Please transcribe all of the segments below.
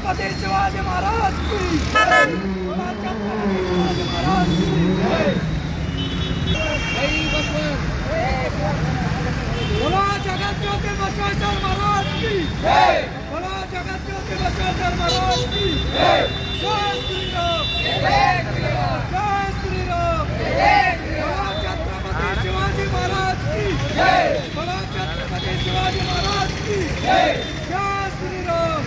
छत्रपति शिवाजी महाराज की जय बोलो छत्रपति शिवाजी महाराज की जय बोलो जगत ज्योति बसवेश्वर महाराज की जय बोलो जगत ज्योति बसवेश्वर महाराज की जय जय श्री राम जय श्री राम जय श्री राम जय बोलो छत्रपति शिवाजी महाराज की जय बोलो छत्रपति शिवाजी महाराज की जय जय श्री राम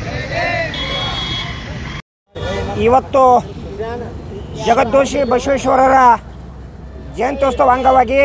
ಇವತ್ತು ಜಗದ್ದೋಷಿ ಬಸವೇಶ್ವರರ ಜಯಂತ್ಯೋತ್ಸವ ಅಂಗವಾಗಿ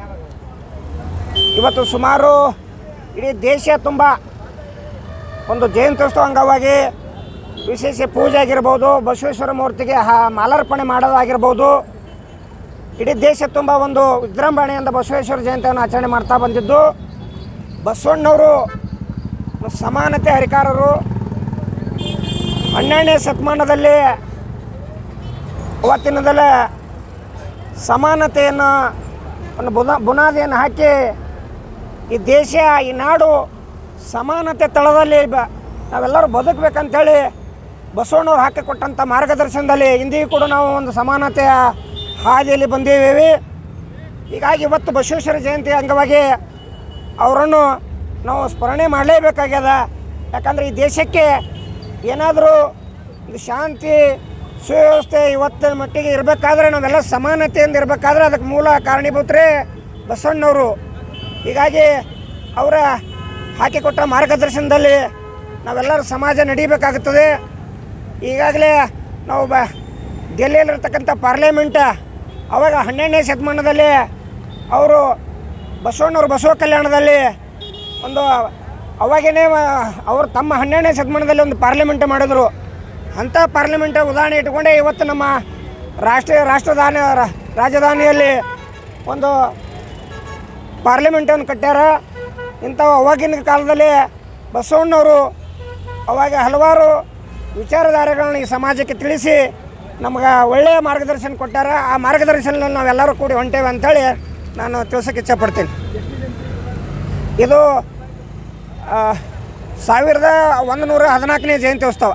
ಇವತ್ತು ಸುಮಾರು ಇಡೀ ದೇಶ ತುಂಬ ಒಂದು ಜಯಂತ್ಯೋತ್ಸವ ಅಂಗವಾಗಿ ವಿಶೇಷ ಪೂಜೆ ಆಗಿರ್ಬೋದು ಬಸವೇಶ್ವರ ಮೂರ್ತಿಗೆ ಹ- ಮಾಲಾರ್ಪಣೆ ಮಾಡೋದಾಗಿರ್ಬೋದು ಇಡೀ ದೇಶ ತುಂಬ ಒಂದು ವಿಜೃಂಭಣೆಯಿಂದ ಬಸವೇಶ್ವರ ಜಯಂತಿಯನ್ನು ಆಚರಣೆ ಮಾಡ್ತಾ ಬಂದಿದ್ದು ಬಸವಣ್ಣವರು ಸಮಾನತೆ ಹರಿಕಾರರು ಹನ್ನೆರಡನೇ ಶತಮಾನದಲ್ಲಿ ಅವತ್ತಿನದಲ್ಲೇ ಸಮಾನತೆಯನ್ನು ಒಂದು ಬುನ ಬುನಾದಿಯನ್ನು ಹಾಕಿ ಈ ದೇಶ ಈ ನಾಡು ಸಮಾನತೆ ತಳದಲ್ಲಿ ಬ ನಾವೆಲ್ಲರೂ ಬದುಕಬೇಕಂತೇಳಿ ಬಸವಣ್ಣವ್ರು ಹಾಕಿಕೊಟ್ಟಂಥ ಮಾರ್ಗದರ್ಶನದಲ್ಲಿ ಇಂದಿಗೂ ಕೂಡ ನಾವು ಒಂದು ಸಮಾನತೆಯ ಹಾದಿಯಲ್ಲಿ ಬಂದಿದ್ದೇವೆ ಹೀಗಾಗಿ ಇವತ್ತು ಬಸವೇಶ್ವರ ಜಯಂತಿ ಅಂಗವಾಗಿ ಅವರನ್ನು ನಾವು ಸ್ಮರಣೆ ಮಾಡಲೇಬೇಕಾಗ್ಯದ ಯಾಕಂದರೆ ಈ ದೇಶಕ್ಕೆ ಏನಾದರೂ ಒಂದು ಶಾಂತಿ ಸುವ್ಯವಸ್ಥೆ ಇವತ್ತಿನ ಮಟ್ಟಿಗೆ ಇರಬೇಕಾದ್ರೆ ನಾವೆಲ್ಲ ಸಮಾನತೆಯಿಂದ ಇರಬೇಕಾದ್ರೆ ಅದಕ್ಕೆ ಮೂಲ ಕಾರಣೀಭೂತರೇ ಬಸವಣ್ಣವರು ಹೀಗಾಗಿ ಅವರ ಹಾಕಿಕೊಟ್ಟ ಮಾರ್ಗದರ್ಶನದಲ್ಲಿ ನಾವೆಲ್ಲರೂ ಸಮಾಜ ನಡೀಬೇಕಾಗುತ್ತದೆ ಈಗಾಗಲೇ ನಾವು ಬ ಡೆಲ್ಲಿಯಲ್ಲಿರ್ತಕ್ಕಂಥ ಪಾರ್ಲಿಮೆಂಟ್ ಅವಾಗ ಹನ್ನೆರಡನೇ ಶತಮಾನದಲ್ಲಿ ಅವರು ಬಸವಣ್ಣವ್ರು ಬಸವ ಕಲ್ಯಾಣದಲ್ಲಿ ಒಂದು ಅವಾಗೇನೆ ಅವರು ತಮ್ಮ ಹನ್ನೆರಡನೇ ಶತಮಾನದಲ್ಲಿ ಒಂದು ಪಾರ್ಲಿಮೆಂಟ್ ಮಾಡಿದರು ಅಂಥ ಪಾರ್ಲಿಮೆಂಟ್ ಉದಾಹರಣೆ ಇಟ್ಕೊಂಡೇ ಇವತ್ತು ನಮ್ಮ ರಾಷ್ಟ್ರೀಯ ರಾಷ್ಟ್ರಧಾನಿ ರಾ- ರಾಜಧಾನಿಯಲ್ಲಿ ಒಂದು ಪಾರ್ಲಿಮೆಂಟನ್ನು ಕಟ್ಟ್ಯಾರ ಇಂಥವು ಅವಾಗಿನ ಕಾಲದಲ್ಲಿ ಬಸವಣ್ಣವರು ಅವಾಗ ಹಲವಾರು ವಿಚಾರಧಾರೆಗಳನ್ನ ಈ ಸಮಾಜಕ್ಕೆ ತಿಳಿಸಿ ನಮ್ಗೆ ಒಳ್ಳೆಯ ಮಾರ್ಗದರ್ಶನ ಕೊಟ್ಟಾರ ಆ ಮಾರ್ಗದರ್ಶನದಲ್ಲಿ ನಾವೆಲ್ಲರೂ ಕೂಡಿ ಹೊಂಟೇವೆ ಅಂಥೇಳಿ ನಾನು ತಿಳ್ಸೋಕೆ ಇಚ್ಛಪಡ್ತೀನಿ ಇದು ಆ, ಸಾವಿರದ ಒಂದು ನೂರ ಹದಿನಾಲ್ಕನೇ ಜಯಂತ್ಯೋತ್ಸವ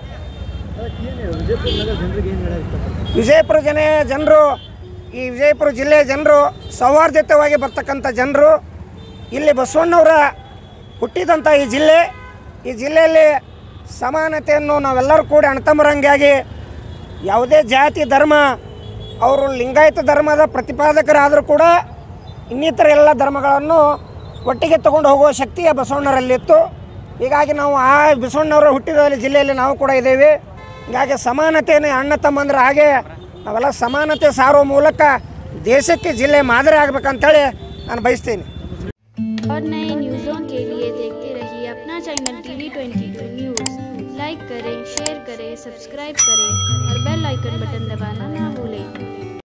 ವಿಜಯಪುರ ಜನ ಜನರು ಈ ವಿಜಯಪುರ ಜಿಲ್ಲೆಯ ಜನರು ಸೌಹಾರ್ದಯುತವಾಗಿ ಬರ್ತಕ್ಕಂಥ ಜನರು ಇಲ್ಲಿ ಬಸವಣ್ಣವರ ಹುಟ್ಟಿದಂಥ ಈ ಜಿಲ್ಲೆ ಈ ಜಿಲ್ಲೆಯಲ್ಲಿ ಸಮಾನತೆಯನ್ನು ನಾವೆಲ್ಲರೂ ಕೂಡಿ ಅಣ್ಣತಮ್ಮರಂಗಾಗಿ ಯಾವುದೇ ಜಾತಿ ಧರ್ಮ ಅವರು ಲಿಂಗಾಯತ ಧರ್ಮದ ಪ್ರತಿಪಾದಕರಾದರೂ ಕೂಡ ಇನ್ನಿತರ ಎಲ್ಲ ಧರ್ಮಗಳನ್ನು ಒಟ್ಟಿಗೆ ತಗೊಂಡು ಹೋಗುವ ಶಕ್ತಿಯ ಬಸವಣ್ಣರಲ್ಲಿತ್ತು ಹೀಗಾಗಿ ನಾವು ಆ ಬಸವಣ್ಣವರು ಹುಟ್ಟಿದ ಜಿಲ್ಲೆಯಲ್ಲಿ ನಾವು ಕೂಡ ಇದ್ದೇವೆ ಹೀಗಾಗಿ ಸಮಾನತೆಯನ್ನು ಅಣ್ಣ ತಮ್ಮಂದ್ರ ಹಾಗೆ ನಾವೆಲ್ಲ ಸಮಾನತೆ ಸಾರುವ ಮೂಲಕ ದೇಶಕ್ಕೆ ಜಿಲ್ಲೆ ಮಾದರಿ ಆಗ್ಬೇಕಂತೇಳಿ ನಾನು ಬಯಸ್ತೀನಿ और नए न्यूज़ों के लिए देखते रहिए अपना channel TV twenty two news like करें शेयर करें सब्सक्राइब करें और बेल आइकन बटन दबाना ना भूलें